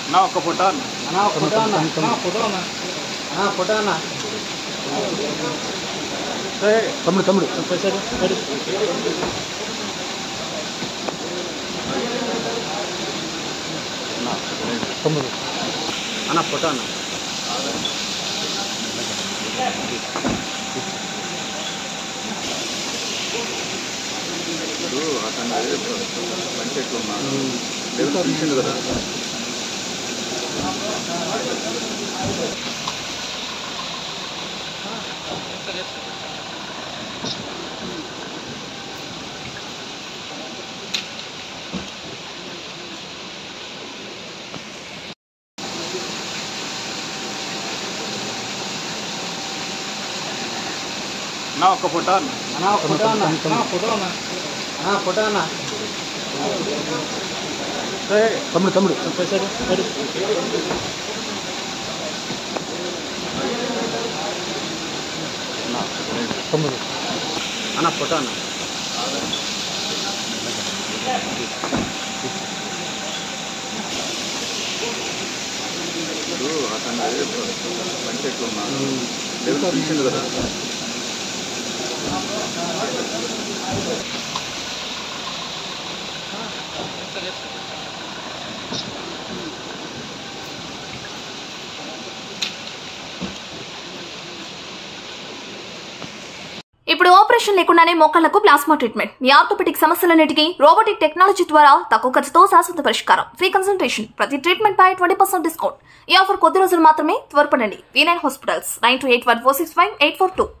నా ఒక్క ఫోటో అన్న అన్నా ఒక ఫోటో అన్న నా ఫోటో అన్న అన్నా ఫోటో అన్న తమ్ముడు తమ్ముడు తమ్ముడు అన్న ఫోటో అన్న ఇప్పుడు అతను అదే మంచి ఎట్లున్నాడు లేదు పిలిచిండు కదా నా ఒక్క ఫోటో అన్న అన్నా ఒక ఫోటో అన్న నా ఫోటో అన్న అన్నా ఫోటో అన్న తమ్ముడు తమ్ముడు తమ్ముడు అన్న ఫోటో అన్న ఇప్పుడు అతను అదే మంచి ఎట్లున్నాడు లేదు పిలిచిండు కదా ఇప్పుడు ఆపరేషన్ లేకుండానే మోకాళ్లకు ప్లాస్మా ట్రీట్మెంట్ మీ ఆర్థోపెటిక్ సమస్యలన్నిటికీ రోబోటిక్ టెక్నాలజీ ద్వారా తక్కువ ఖర్చుతో శాశ్వత పరిష్కారం ఫ్రీ కన్సల్టేషన్ ప్రతి ట్రీట్మెంట్ పై ట్వంటీ పర్సెంట్ డిస్కౌంట్ ఈ ఆఫర్ కొద్ది రోజులు మాత్రమే త్వరపడండి V nine hospitals nine two eight one four six five eight four two